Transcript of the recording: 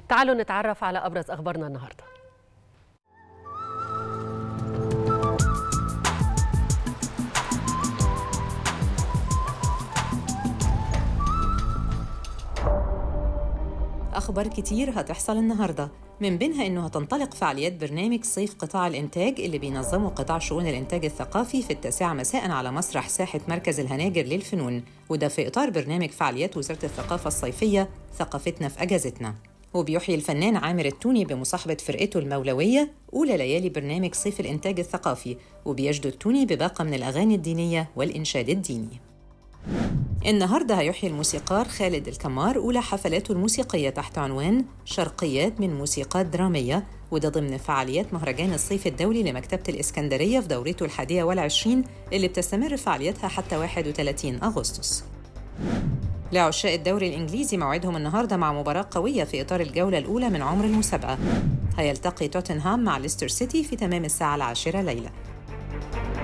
تعالوا نتعرف على أبرز أخبارنا النهارده أخبار كتير هتحصل النهاردة من بينها إنه هتنطلق فعاليات برنامج صيف قطاع الإنتاج اللي بينظمه قطاع شؤون الإنتاج الثقافي في التاسعة مساء على مسرح ساحة مركز الهناجر للفنون وده في إطار برنامج فعاليات وزارة الثقافة الصيفية ثقافتنا في أجازتنا وبيحيي الفنان عامر التوني بمصاحبة فرقته المولوية أولى ليالي برنامج صيف الإنتاج الثقافي وبيجدو التوني بباقة من الأغاني الدينية والإنشاد الديني النهاردة هيحيي الموسيقار خالد الكمار أولى حفلاته الموسيقية تحت عنوان شرقيات من موسيقات درامية وده ضمن فعاليات مهرجان الصيف الدولي لمكتبة الإسكندرية في دورته الحادية والعشرين اللي بتستمر فعاليتها حتى 31 أغسطس لعشاق الدوري الإنجليزي موعدهم النهاردة مع مباراة قوية في إطار الجولة الأولى من عمر المسابقة هيلتقي توتنهام مع ليستر سيتي في تمام الساعة العاشرة ليلة